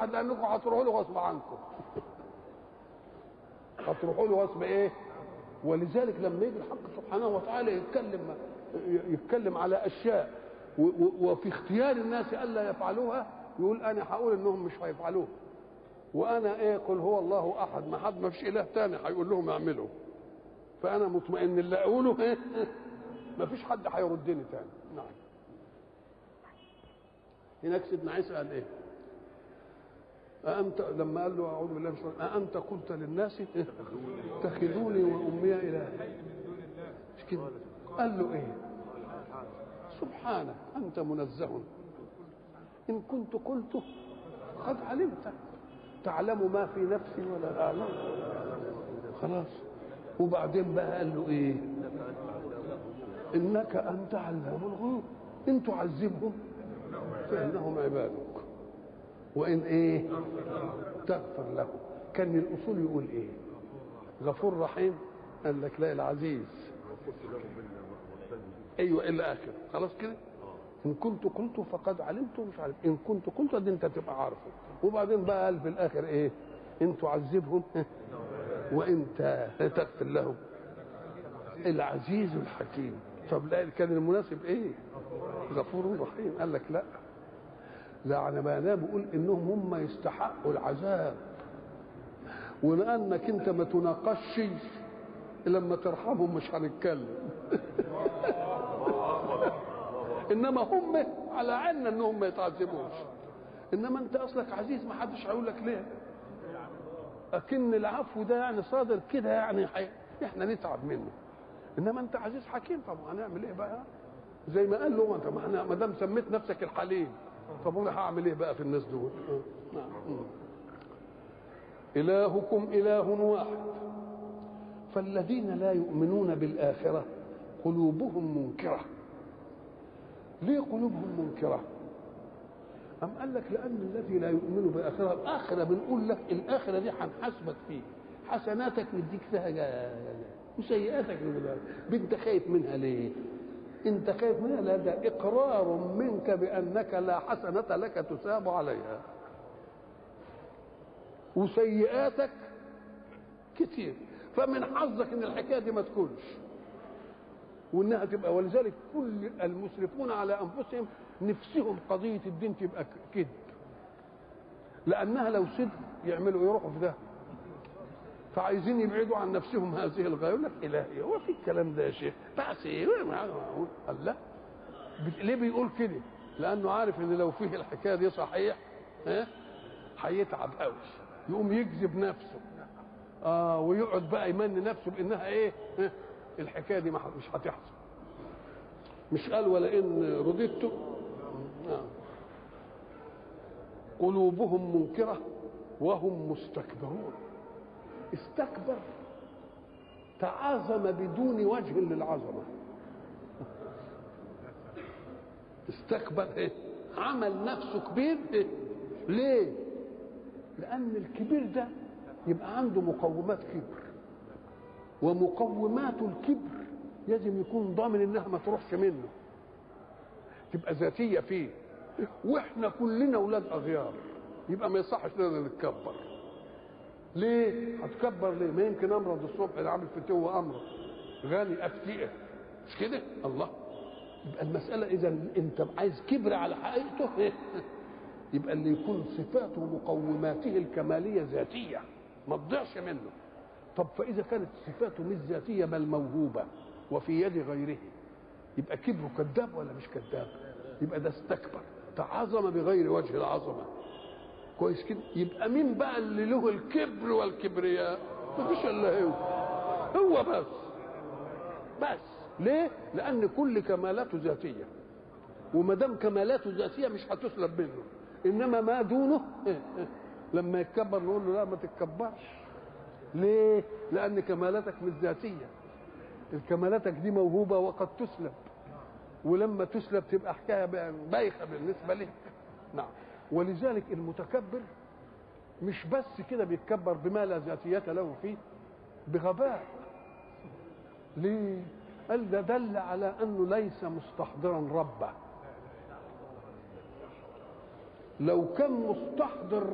واحد لانكم هتروحوا له غصب عنكم هتروحوا له غصب ايه ولذلك لما يجي الحق سبحانه وتعالى يتكلم يتكلم على اشياء و- و- وفي اختيار الناس الا يفعلوها يقول انا هقول انهم مش هيفعلوها وانا ايه قل هو الله احد ما حد ما فيش اله تاني هيقول لهم اعملوا فانا مطمئن اللي اقوله ايه ما فيش حد هيردني تاني نعم هناك سيدنا عيسى قال ايه أأنت لما قال له أعوذ بالله من الشيطان أأنت قلت للناس اتخذوني وأمي إلهين مش كده قال له إيه سبحانك أنت منزه إن كنت قلته قد علمت تعلم ما في نفسي ولا أعلم خلاص وبعدين بقى قال له إيه إنك أنت علام الغيوب إن تعذبهم فإنهم عبادك وإن إيه تغفر له كان الأصول يقول إيه غفور رحيم قال لك لا العزيز ايوه الى اخره خلاص كده ان كنت قلت فقد علمت مش عارف ان كنت قلت دي انت تبقى عارفه وبعدين بقى قال في الاخر ايه ان تعذبهم وانت تغفر لهم العزيز الحكيم طب لا كان المناسب ايه غفور رحيم قال لك لا لا انا ما انا بقول انهم هم يستحقوا العذاب ولانك انت ما تناقشش لما ترحمهم مش هنتكلم انما هم على عنا انهم ما يتعذبوش انما انت اصلك عزيز ما حدش هيقول لك ليه اكن العفو ده يعني صادر كده يعني حي... احنا نتعب منه انما انت عزيز حكيم طب هنعمل ايه بقى زي ما قال له انت ما احنا ما دام سميت نفسك الحليم طب انا هعمل ايه بقى في الناس دول آه. نعم مم. الهكم اله واحد فالذين لا يؤمنون بالاخره قلوبهم منكره ليه قلوبهم منكره أم قال لك لأن الذي لا يؤمن بالآخرة الآخرة بنقول لك الآخرة دي هنحاسبك فيه حسناتك نديك فيها جا- وسيئاتك نديك انت خايف منها ليه؟ انت خايف منها لا ده اقرار منك بانك لا حسنه لك تثاب عليها وسيئاتك كتير فمن حظك ان الحكايه دي ما تكونش وانها تبقى ولذلك كل المسرفون على انفسهم نفسهم قضيه الدين تبقى ك- كذب لانها لو صدق يعملوا يروحوا في ده فعايزين يبعدوا عن نفسهم هذه الغايه يقول لك الهي هو في الكلام ده يا شيخ بس ايه قال لا بت- ليه بيقول كده؟ لانه عارف ان لو فيه الحكايه دي صحيح ها هيتعب قوي يقوم يجذب نفسه اه ويقعد بقى يمني نفسه بانها ايه ها؟ الحكايه دي ما ح- مش هتحصل مش قال ولئن رددت نعم قلوبهم منكره وهم مستكبرون استكبر تعاظم بدون وجه للعظمه استكبر ايه عمل نفسه كبير ايه ليه لان الكبير ده يبقى عنده مقومات كبر ومقومات الكبر لازم يكون ضامن انها ما تروحش منه تبقى ذاتيه فيه واحنا كلنا اولاد اغيار يبقى ما يصحش لنا نتكبر ليه هتكبر ليه ما يمكن امرض الصبح اللي عامل فتوه امرض غني افتئه مش كده الله يبقى المساله اذا انت عايز كبر على حقيقته إيه؟ يبقى اللي يكون صفاته ومقوماته الكماليه ذاتيه ما تضيعش منه طب فاذا كانت صفاته مش ذاتيه بل موهوبه وفي يد غيره يبقى كبره كذاب ولا مش كذاب يبقى ده استكبر تعظم بغير وجه العظمه كويس كده يبقى مين بقى اللي له الكبر والكبرياء مفيش الا هو هو بس بس ليه لان كل كمالاته ذاتيه وما دام كمالاته ذاتيه مش هتسلب منه انما ما دونه لما يتكبر نقول له لا ما تتكبرش ليه لان كمالاتك مش ذاتيه الكمالاتك دي موهوبه وقد تسلب ولما تسلب تبقى حكايه بايخه بالنسبه لك نعم ولذلك المتكبر مش بس كده بيتكبر بما لا ذاتية له فيه بغباء ليه؟ قال ده دل على انه ليس مستحضرا ربه لو كان مستحضر